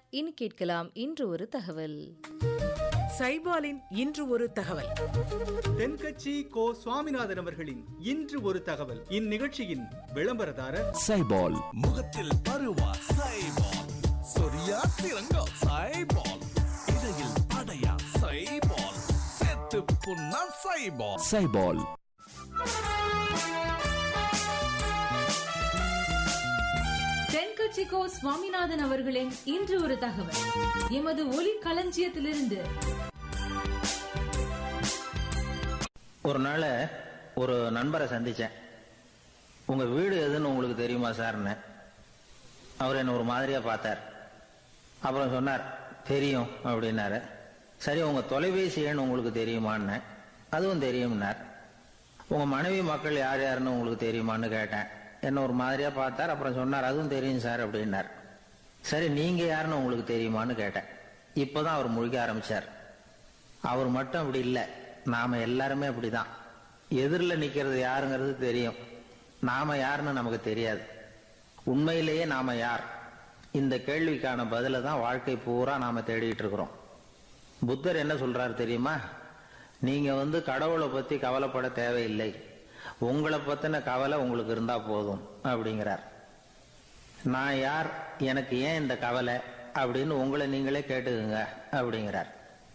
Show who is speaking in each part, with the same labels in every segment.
Speaker 1: இனி கேட்கலாம் இன்று ஒரு தகவல்
Speaker 2: சைபாலின் இன்று ஒரு தகவல்
Speaker 3: தென்கட்சி கோ சுவாமிநாதன் அவர்களின் இன்று ஒரு தகவல் இந்நிகழ்ச்சியின் விளம்பரதாரர்
Speaker 4: சைபால்
Speaker 5: முகத்தில் பருவா சைபால் சொரியா சிறங்கா சைபால் இடையில் அடையா சைபால் செத்து புண்ணா சைபால்
Speaker 4: சைபால்
Speaker 6: தென்கட்சிக்கோ சுவாமிநாதன் அவர்களின் இன்று ஒரு தகவல் எமது ஒலி களஞ்சியத்திலிருந்து
Speaker 7: ஒரு நாள் ஒரு நண்பரை சந்திச்சேன் உங்க வீடு எதுன்னு உங்களுக்கு தெரியுமா சார்னு அவர் என்ன ஒரு மாதிரியா பார்த்தார் அப்புறம் சொன்னார் தெரியும் அப்படின்னாரு சரி உங்க தொலைபேசி எண் உங்களுக்கு தெரியுமான்னு அதுவும் தெரியும்னார் உங்க மனைவி மக்கள் யார் யாருன்னு உங்களுக்கு தெரியுமான்னு கேட்டேன் என்ன ஒரு மாதிரியா பார்த்தார் அப்புறம் சொன்னார் அதுவும் தெரியும் சார் அப்படின்னார் சரி நீங்க யாருன்னு உங்களுக்கு தெரியுமான்னு கேட்டேன் இப்போதான் அவர் முழிக்க ஆரம்பிச்சார் அவர் மட்டும் அப்படி இல்லை நாம எல்லாருமே அப்படிதான் எதிரில் நிக்கிறது யாருங்கிறது தெரியும் நாம யாருன்னு நமக்கு தெரியாது உண்மையிலேயே நாம யார் இந்த கேள்விக்கான பதில தான் வாழ்க்கை பூரா நாம தேடிட்டு இருக்கிறோம் புத்தர் என்ன சொல்றாரு தெரியுமா நீங்க வந்து கடவுளை பத்தி கவலைப்பட தேவையில்லை உங்களை பத்தின கவலை உங்களுக்கு இருந்தா போதும் அப்படிங்கிறார் நான் யார் எனக்கு ஏன் இந்த கவலை அப்படின்னு உங்களை நீங்களே கேட்டுக்குங்க அப்படிங்கிறார்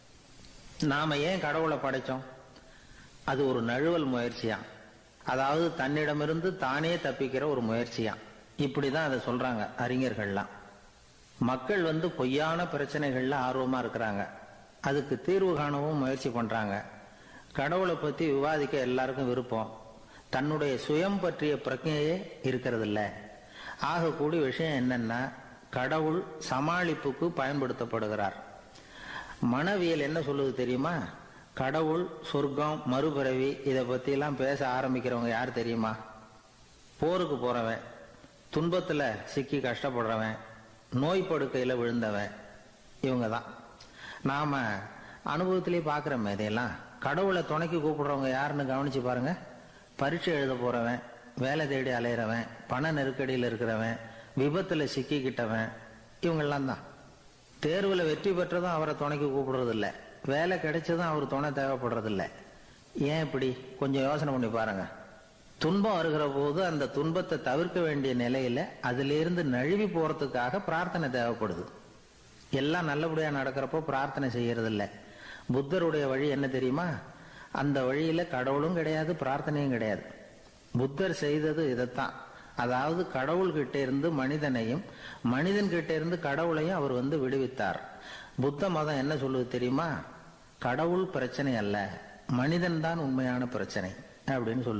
Speaker 7: நாம ஏன் கடவுளை படைச்சோம் அது ஒரு நழுவல் முயற்சியாம் அதாவது தன்னிடமிருந்து தானே தப்பிக்கிற ஒரு முயற்சியாம் இப்படிதான் அதை சொல்றாங்க அறிஞர்கள்லாம் மக்கள் வந்து பொய்யான பிரச்சனைகள்ல ஆர்வமா இருக்கிறாங்க அதுக்கு தீர்வு காணவும் முயற்சி பண்றாங்க கடவுளை பத்தி விவாதிக்க எல்லாருக்கும் விருப்பம் தன்னுடைய சுயம் பற்றிய பிரச்சனையே இருக்கிறது இல்ல ஆகக்கூடிய விஷயம் என்னன்னா கடவுள் சமாளிப்புக்கு பயன்படுத்தப்படுகிறார் மனவியல் என்ன சொல்லுது தெரியுமா கடவுள் சொர்க்கம் மறுபிறவி இதை பத்தி எல்லாம் பேச ஆரம்பிக்கிறவங்க யார் தெரியுமா போருக்கு போறவன் துன்பத்துல சிக்கி கஷ்டப்படுறவன் நோய் படுக்கையில விழுந்தவன் இவங்க தான் நாம அனுபவத்திலே பார்க்குறோமே இதையெல்லாம் கடவுளை துணைக்கு கூப்பிடுறவங்க யாருன்னு கவனிச்சு பாருங்க பரீட்சை எழுத போறவன் வேலை தேடி அலையிறவன் பண நெருக்கடியில் இருக்கிறவன் விபத்துல சிக்கிக்கிட்டவன் இவங்கெல்லாம் தான் தேர்வில் வெற்றி பெற்றதும் அவரை துணைக்கு கூப்பிடுறது இல்ல வேலை கிடைச்சதும் அவர் துணை தேவைப்படுறது இல்ல ஏன் இப்படி கொஞ்சம் யோசனை பண்ணி பாருங்க துன்பம் வருகிற போது அந்த துன்பத்தை தவிர்க்க வேண்டிய நிலையில அதிலிருந்து நழுவி போறதுக்காக பிரார்த்தனை தேவைப்படுது எல்லாம் நல்லபடியா நடக்கிறப்போ பிரார்த்தனை செய்யறது இல்ல புத்தருடைய வழி என்ன தெரியுமா அந்த வழியில கடவுளும் கிடையாது பிரார்த்தனையும் கிடையாது புத்தர் செய்தது இதைத்தான் அதாவது கடவுள்கிட்ட இருந்து மனிதனையும் மனிதன் கிட்ட இருந்து கடவுளையும் அவர் வந்து விடுவித்தார் புத்த மதம் என்ன சொல்லுது தெரியுமா கடவுள் பிரச்சனை அல்ல மனிதன் தான் உண்மையான பிரச்சனை அப்படின்னு சொல்லு